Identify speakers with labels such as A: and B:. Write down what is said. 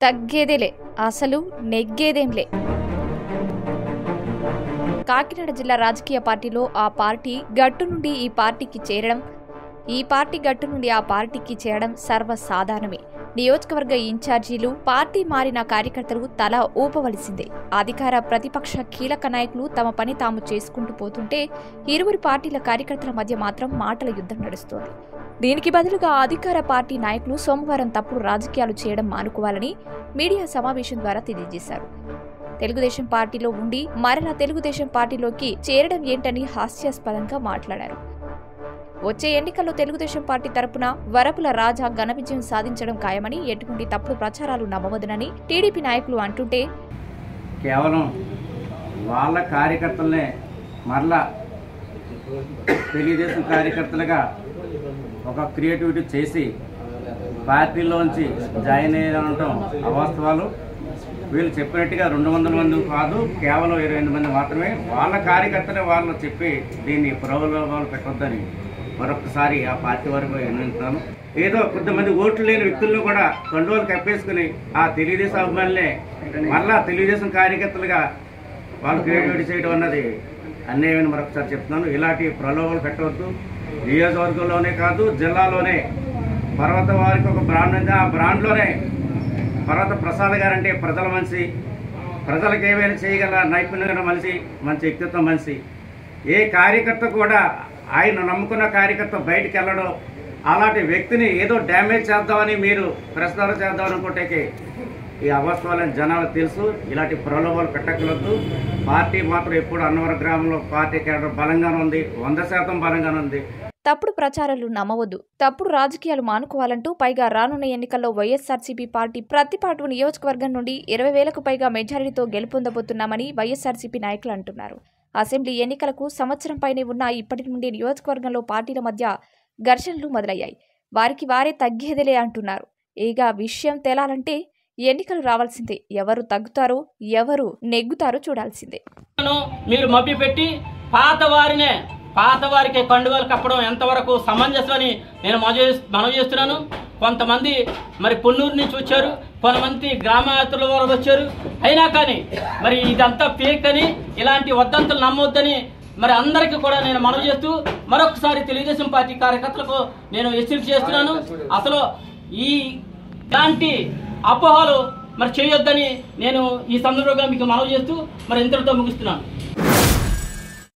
A: తగ్గేదేలే అసలు నెగ్గేదేంలే కాకినాడ జిల్లా రాజకీయ పార్టీలో ఆ పార్టీ గట్టు నుండి ఈ పార్టీకి చేరడం ఈ పార్టీ గట్టు నుండి ఆ పార్టీకి చేరడం సర్వసాధారణమే నియోజకవర్గ ఇన్ఛార్జీలు పార్టీ మారిన కార్యకర్తలు తల ఊపవలసిందే అధికార ప్రతిపక్ష కీలక నాయకులు తమ పని తాము చేసుకుంటూ పోతుంటే ఇరువురు పార్టీల కార్యకర్తల మధ్య మాత్రం మాటల యుద్ధం నడుస్తోంది దీనికి బదులుగా అధికార పార్టీ నాయకులు సోమవారం తప్పుడు రాజకీయాలు చేయడం మానుకోవాలని మీడియా సమావేశం ద్వారా తెలియజేశారు తెలుగుదేశం పార్టీలో ఉండి మరలా తెలుగుదేశం పార్టీలోకి చేరడం ఏంటని హాస్యాస్పదంగా మాట్లాడారు వచ్చే ఎన్నికల్లో తెలుగుదేశం పార్టీ తరపున వరపుల రాజా ఘన విజయం సాధించడం ఖాయమని ఎటువంటి తప్పుడు ప్రచారాలు నమ్మవద్దని టీడీపీ నాయకులు అంటుంటే
B: కేవలం వాళ్ళ కార్యకర్తలనే మరలా తెలుగుదేశం కార్యకర్తలుగా ఒక క్రియేటివిటీ చేసి పార్టీలోంచి జాయిన్ అయ్యడం అవాస్తవాలు వీళ్ళు చెప్పినట్టుగా రెండు వందల మంది కాదు కేవలం ఇరవై ఎనిమిది మంది మాత్రమే వాళ్ళ కార్యకర్తలే వాళ్ళు చెప్పి దీన్ని ప్రలోభాలు పెట్టొద్దని మరొకసారి ఆ పార్టీ వరకు వినించుతాను ఏదో కొంతమంది ఓట్లు లేని వ్యక్తులను కూడా కండువాలు కప్పేసుకుని ఆ తెలుగుదేశం అభిమానులే మళ్ళా తెలుగుదేశం కార్యకర్తలుగా వాళ్ళు క్రియేటివిటీ చేయడం అన్నది అన్యాయమని మరొకసారి చెప్తున్నాను ఇలాంటి ప్రలోభాలు పెట్టవద్దు నియోజకవర్గంలోనే కాదు జిల్లాలోనే పర్వత వారికి ఒక బ్రాండ్ ఉంది ఆ బ్రాండ్లోనే పర్వత ప్రసాద్ గారు అంటే ప్రజల మనిషి ప్రజలకు ఏమైనా చేయగల నైపుణ్యం గల మనిషి మంచి వ్యక్తిత్వం మనిషి ఏ కార్యకర్త కూడా ఆయన నమ్ముకున్న కార్యకర్త బయటికి వెళ్ళడం అలాంటి వ్యక్తిని ఏదో డ్యామేజ్ చేద్దామని మీరు ప్రశ్నలు చేద్దాం అనుకుంటే ఈ అవాస్తవాలని జనాలకు తెలుసు ఇలాంటి ప్రలోభాలు పెట్టకలొద్దు పార్టీ మాత్రం ఎప్పుడు అన్నవరం గ్రామంలో పార్టీ కేడర్ బలంగానే ఉంది వంద శాతం బలంగానే ఉంది
A: తప్పుడు ప్రచారాలు నమ్మవద్దు తప్పుడు రాజకీయాలు మానుకోవాలంటూ పైగా రానున్న ఎన్నికల్లో వైఎస్ఆర్సీపీ పార్టీ ప్రతిపాటు నియోజకవర్గం నుండి ఇరవై వేలకు పైగా మెజారిటీతో గెలుపొందబోతున్నామని వైఎస్ఆర్సీపీ నాయకులు అంటున్నారు అసెంబ్లీ ఎన్నికలకు సంవత్సరం పైనే ఉన్న ఇప్పటి నుండి నియోజకవర్గంలో పార్టీల మధ్య ఘర్షణలు మొదలయ్యాయి వారికి వారే తగ్గేదిలే అంటున్నారు ఇక విషయం తేలాలంటే ఎన్నికలు రావాల్సిందే ఎవరు తగ్గుతారో ఎవరు నెగ్గుతారో చూడాల్సిందే
C: ను మీరు మభ్యపెట్టి పాత వారినే పాత వారికి కండువాలు కప్పడం ఎంతవరకు సమంజసమని నేను మనవి మనవి చేస్తున్నాను కొంతమంది మరి పొన్నూరు నుంచి వచ్చారు కొంతమంది గ్రామాయతుల వారు వచ్చారు అయినా కానీ మరి ఇదంతా ఫేక్ అని ఇలాంటి వద్దంతులు నమ్మొద్దని మరి అందరికీ కూడా నేను మనవి చేస్తూ మరొకసారి తెలుగుదేశం పార్టీ కార్యకర్తలకు నేను హెచ్చరిక చేస్తున్నాను అసలు ఈ ఇలాంటి అపోహలు మరి చేయొద్దని నేను ఈ సందర్భంగా మీకు మనవి చేస్తూ మరి ఇంతటితో ముగిస్తున్నాను